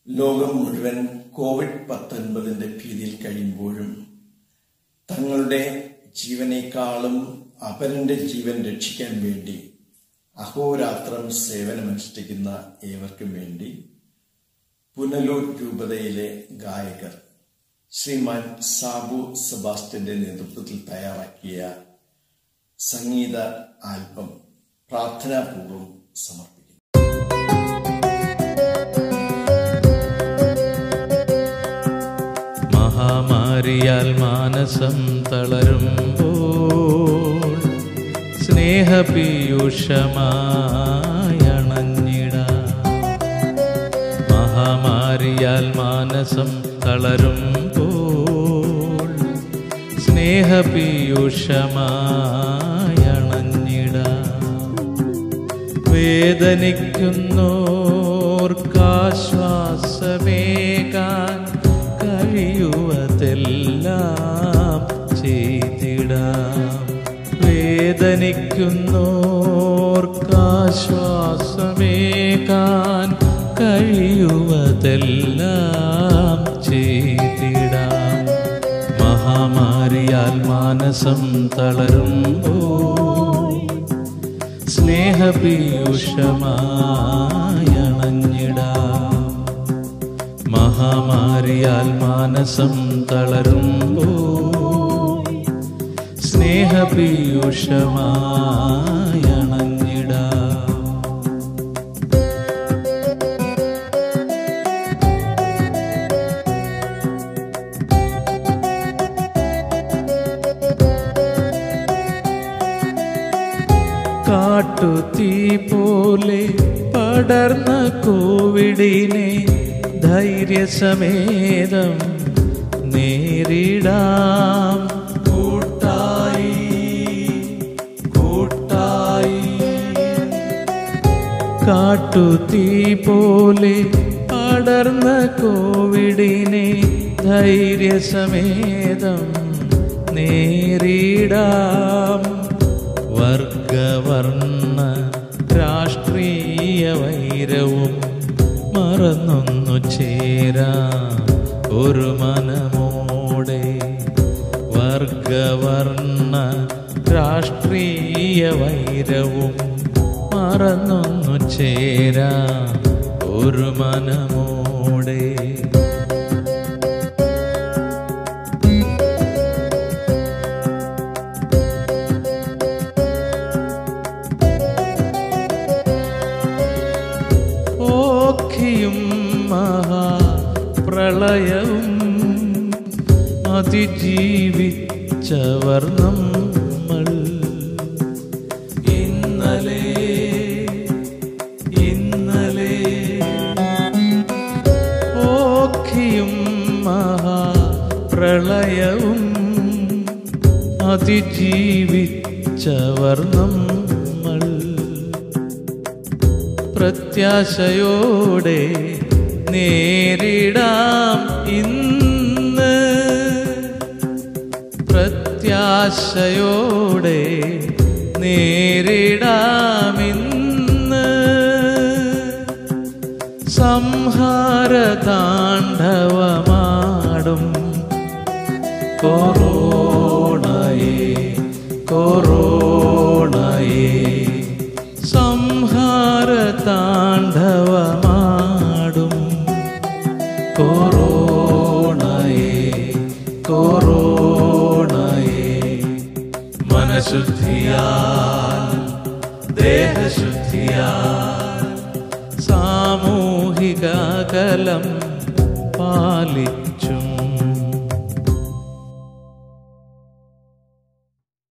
ലോകം മുഴുവൻ കോവിഡ് പത്തൊൻപതിന്റെ ഭീതിയിൽ കഴിയുമ്പോഴും തങ്ങളുടെ ജീവനേക്കാളും അപരന്റെ ജീവൻ രക്ഷിക്കാൻ വേണ്ടി അഹോരാത്രം സേവനമനുഷ്ഠിക്കുന്ന ഏവർക്കും വേണ്ടി പുനലൂർ രൂപതയിലെ ഗായകർ ശ്രീമാൻ സാബു സെബാസ്റ്റ്യന്റെ നേതൃത്വത്തിൽ തയ്യാറാക്കിയ സംഗീത ആൽബം പ്രാർത്ഥനാപൂർവം സമർപ്പിക്കുന്നു മഹാമാരിയാൽ മാനസം തളരുമ്പോൾ സ്നേഹപീയൂഷമായണഞ്ഞിട മഹാമാരിയാൽ മാനസം തളരുമ്പോൾ സ്നേഹപീയൂഷമായണഞ്ഞിട വേദനിക്കുന്നോർക്കാശ്വാസമേകാൻ കഴിയുവതെല്ലാം ചെയ്തിടാം വേദനിക്കുന്നോർക്കാശ്വാസമേകാൻ കഴിയുവതെല്ലാം ചെയ്തിടാം മഹാമാരിയാൽ മാനസം തളരുമ്പോൾ സ്നേഹപീയൂഷമായണഞ്ഞിടാം മഹാമാരിയാൽ മാനസം തളരുമ്പോൾ സ്നേഹപീയൂഷമായണഞ്ഞിടാം കാട്ടുതീ പോലെ പടർന്ന കോവിഡിനെ ധൈര്യസമേതം നേരിടാം കൂട്ടായി കൂട്ടായി കാട്ടുതീ പോലെ പടർന്ന കോവിഡിനെ ധൈര്യസമേതം നേരിടാം വർഗവർണ്ണ രാഷ്ട്രീയ വൈരവും മറന്നൊന്നു ചേരാം ഒരു മനമോടെ വർഗവർണ്ണ രാഷ്ട്രീയ വൈരവും മറന്നൊന്നു ചേരാം ഒരു മനമോടെ ഓഖിയും മഹാപ്രളയവും അതിജീവിച്ചവർ നമ്മൾ ഇന്നലെ ഇന്നലെ ഓഖിയും മഹാപ്രളയവും അതിജീവിച്ചവർ നമ്മൾ പ്രത്യാശയോടെ നേരിടാം ഇന്ന് പ്രത്യാശയോടെ നേരിടാം ഇന്ന് സംഹാരതാണ്ഡവമാടും കൊറോണയെ കൊറോണയെ സംഹാരതാണ്ഡവമാടും കൊറോണയെ കൊറോണയെ മനഃശുദ്ധിയാൽ ദേഹശുദ്ധിയാൽ സാമൂഹിക അകലം പാലിക്ക